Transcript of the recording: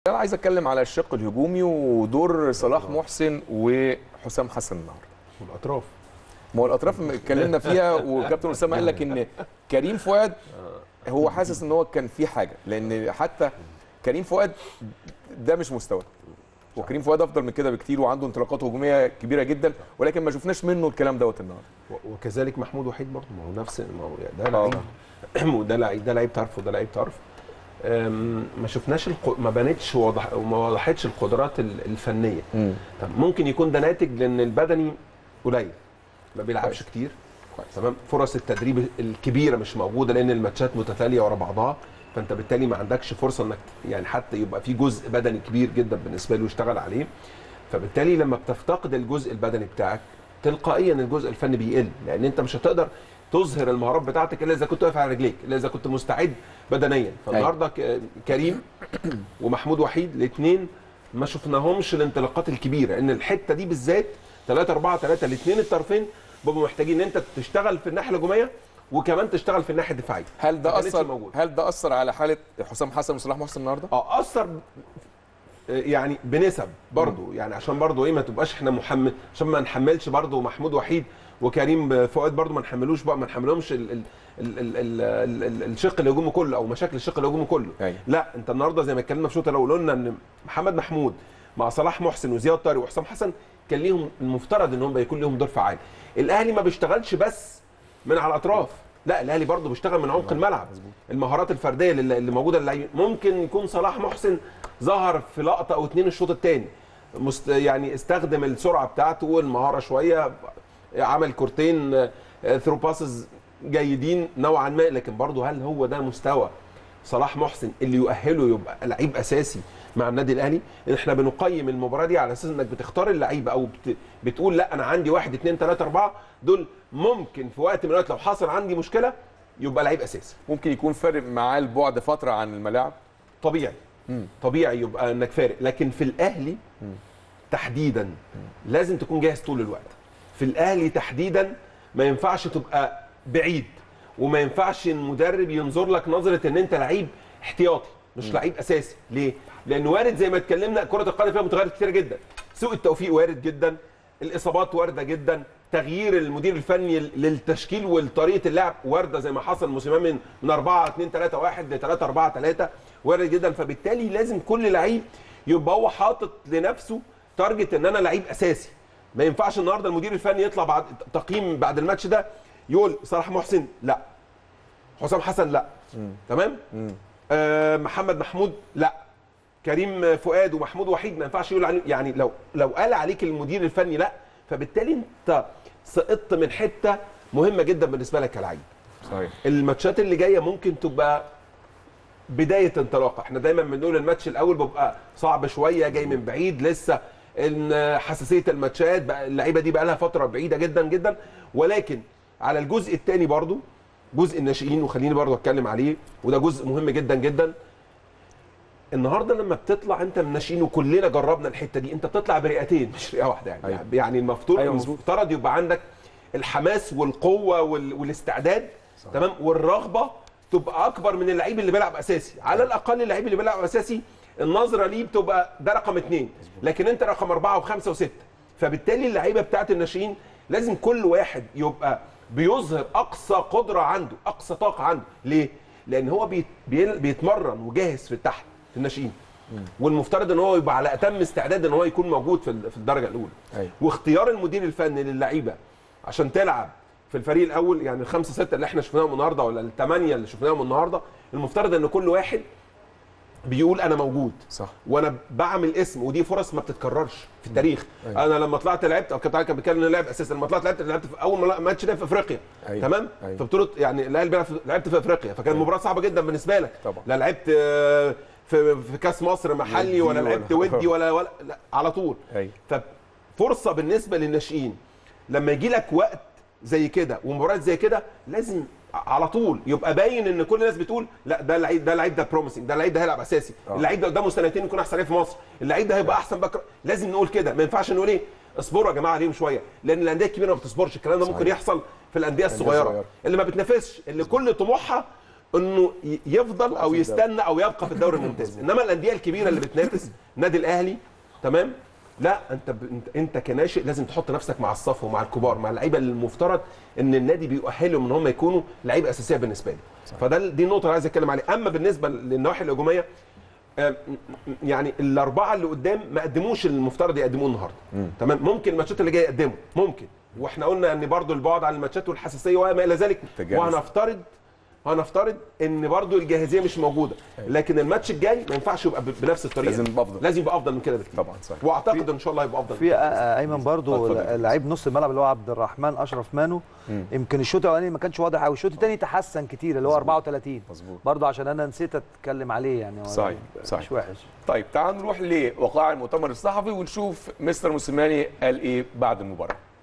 انا عايز اتكلم على الشق الهجومي ودور صلاح محسن وحسام حسن النهارده والاطراف ما هو الاطراف اتكلمنا فيها وكابتن اسامه قال لك ان كريم فؤاد هو حاسس ان هو كان في حاجه لان حتى كريم فؤاد ده مش مستواه وكريم فؤاد افضل من كده بكتير وعنده انطلاقات هجوميه كبيره جدا ولكن ما شفناش منه الكلام دوت النهارده و- وكذلك محمود وحيد برضه ما هو نفس ما هو يعني ده آه. لعيب وده لعيب ده لعيب طرف وده لعيب طرف أم، ما شفناش الق... ما بانتش واضح وما وضحتش القدرات ال- الفنيه طب ممكن يكون ده ناتج لان البدني قليل ما بيلعبش كويس. كتير كويس. تمام فرص التدريب الكبيره مش موجوده لان الماتشات متتاليه ورا بعضها فانت بالتالي ما عندكش فرصه انك يعني حتى يبقى في جزء بدني كبير جدا بالنسبه له يشتغل عليه فبالتالي لما بتفتقد الجزء البدني بتاعك تلقائيا الجزء الفني بيقل لان انت مش هتقدر تظهر المهارات بتاعتك الا اذا كنت واقف على رجليك الا اذا كنت مستعد بدنيا فالنهارده ك- كريم ومحمود وحيد الاثنين ما شفناهمش الانطلاقات الكبيره ان الحته دي بالذات 3 4 3 الاثنين الطرفين بيبقوا محتاجين ان انت تشتغل في الناحيه الهجوميه وكمان تشتغل في الناحيه الدفاعيه هل ده ما كانتش اثر موجودة. هل ده اثر على حاله حسام حسن وصلاح محسن النهارده اه اثر ب- يعني بنسب برضو يعني عشان برضو ايه ما تبقاش احنا محمل عشان ما نحملش برضو محمود وحيد وكريم فؤاد برضو ما نحملوش بقى ما نحملهمش ال ال ال ال ال ال ال الشق الهجومي كله او مشاكل الشق الهجومي كله أيوة. لا انت النهارده زي ما اتكلمنا في الشوط الاول قلنا ان محمد محمود مع صلاح محسن وزياد طارق وحسام حسن كان ليهم المفترض ان هم يكون ليهم دور فعال الاهلي ما بيشتغلش بس من على الاطراف لا الاهلي برضه بيشتغل من عمق الملعب المهارات الفرديه اللي اللي موجوده للعيبه ممكن يكون صلاح محسن ظهر في لقطه او اتنين الشوط الثاني مست يعني استخدم السرعه بتاعته والمهاره شويه عمل كورتين ثرو باسز جيدين نوعا ما لكن برضه هل هو ده مستوى صلاح محسن اللي يؤهله يبقى لعيب اساسي مع النادي الاهلي احنا بنقيم المباراه دي على اساس انك بتختار اللعيبه او بت... بتقول لا انا عندي واحد اثنين ثلاثه اربعه دول ممكن في وقت من الاوقات لو حصل عندي مشكله يبقى لعيب اساسي ممكن يكون فارق معاه البعد فتره عن الملاعب طبيعي طبيعي يبقى انك فارق لكن في الاهلي تحديدا لازم تكون جاهز طول الوقت في الاهلي تحديدا ما ينفعش تبقى بعيد وما ينفعش المدرب ينظر لك نظره ان انت لعيب احتياطي مش لعيب اساسي ليه لان وارد زي ما اتكلمنا كره القدم فيها متغيرات كتير جدا سوء التوفيق وارد جدا الاصابات وارده جدا تغيير المدير الفني للتشكيل وطريقه اللعب وارده زي ما حصل موسيماني من من 4 2 3 1 ل 3 4 3 وارد جدا فبالتالي لازم كل لعيب يبقى هو حاطط لنفسه تارجت ان انا لعيب اساسي ما ينفعش النهارده المدير الفني يطلع بعد تقييم بعد الماتش ده يقول صلاح محسن لا حسام حسن لا تمام آه محمد محمود لا كريم فؤاد ومحمود وحيد ما ينفعش يقول عليه يعني لو لو قال عليك المدير الفني لا فبالتالي انت سقطت من حته مهمه جدا بالنسبه لك كلاعب صحيح الماتشات اللي جايه ممكن تبقى بدايه انطلاقه احنا دايما بنقول الماتش الاول بيبقى صعب شويه جاي من بعيد لسه ان حساسيه الماتشات بقى اللعيبه دي بقى لها فتره بعيده جدا جدا ولكن على الجزء الثاني برضو جزء الناشئين وخليني برضو اتكلم عليه وده جزء مهم جدا جدا النهارده لما بتطلع انت من الناشئين وكلنا جربنا الحته دي انت بتطلع برئتين مش رئه واحده يعني أيوة. يعني المفترض أيوة مظبوط. المفترض يبقى عندك الحماس والقوه وال... والاستعداد صح. تمام والرغبه تبقى اكبر من اللعيب اللي بيلعب اساسي على الاقل اللعيب اللي بيلعب اساسي النظره ليه بتبقى ده رقم اثنين لكن انت رقم اربعه وخمسه وسته فبالتالي اللعيبه بتاعت الناشئين لازم كل واحد يبقى بيظهر اقصى قدره عنده اقصى طاقه عنده ليه لان هو بيت... بي- بيتمرن وجاهز في تحت في الناشئين والمفترض ان هو يبقى على اتم استعداد ان هو يكون موجود في ال- في الدرجه الاولى أيوة. واختيار المدير الفني للعيبه عشان تلعب في الفريق الاول يعني الخمسه سته اللي احنا شفناهم النهارده ولا الثمانيه اللي شفناهم النهارده المفترض ان كل واحد بيقول انا موجود صح وانا بعمل اسم ودي فرص ما بتتكررش في التاريخ أيوة. انا لما طلعت لعبت او كابتن علي كان بيتكلم ان أنا لاعب اساسا لما طلعت لعبت لعبت في اول ملا- ماتش ده في افريقيا أيوة. تمام أيوة. في بطوله يعني الاهلي بيلعب في- لعبت في افريقيا فكان مباراه صعبه جدا بالنسبه لك طبعا. لا لعبت آه، في في كاس مصر محلي ودي ولا ولا- لعبت ودي ولا, ولا لا على طول أيوة. ففرصه بالنسبه للناشئين لما يجي لك وقت زي كده ومباريات زي كده لازم على طول يبقى باين ان كل الناس بتقول لا ده لعيب ده لعيب ده بروميسنج ده اللعيب ده هيلعب اساسي آه. اللعيب ده قدامه سنتين يكون احسن لعيب في مصر اللعيب ده هيبقى احسن باك لازم نقول كده ما ينفعش نقول ايه اصبروا يا جماعه عليهم شويه لان الانديه الكبيره ما بتصبرش الكلام ده ممكن صحيح. يحصل في الانديه الأندية الصغيره الصغيرة. اللي ما بتنافسش اللي كل طموحها انه ي- يفضل او يستنى او يبقى في الدوري الممتاز انما الانديه الكبيره اللي بتنافس النادي الاهلي تمام لا انت ب... انت انت كناشئ لازم تحط نفسك مع الصف ومع الكبار مع اللعيبه اللي المفترض ان النادي بيؤهلهم ان هم يكونوا لعيبه اساسيه بالنسبه له فده ال- دي النقطه اللي عايز اتكلم عليها اما بالنسبه للنواحي الهجوميه آه، م- م- يعني الاربعه اللي قدام ما قدموش اللي المفترض يقدموه النهارده تمام ممكن الماتشات اللي جايه يقدموا ممكن واحنا قلنا ان برضو البعد عن الماتشات والحساسيه وما الى ذلك تجانس. وهنفترض هنفترض ان برضو الجاهزيه مش موجوده لكن الماتش الجاي ما ينفعش يبقى ب- بنفس الطريقه لازم دي. يبقى أفضل. لازم يبقى افضل من كده بكتير طبعا صحيح واعتقد ان شاء الله هيبقى افضل في آه، آه، ايمن برضو اتفضل يا لعيب نص الملعب اللي هو عبد الرحمن اشرف مانو يمكن الشوط الاولاني ما كانش واضح قوي الشوط الثاني تحسن كتير اللي هو 34 مظبوط. برضو عشان انا نسيت اتكلم عليه يعني هو صحيح، مش صحيح. وحش طيب تعال نروح لوقائع المؤتمر الصحفي ونشوف مستر موسيماني قال ايه بعد المباراه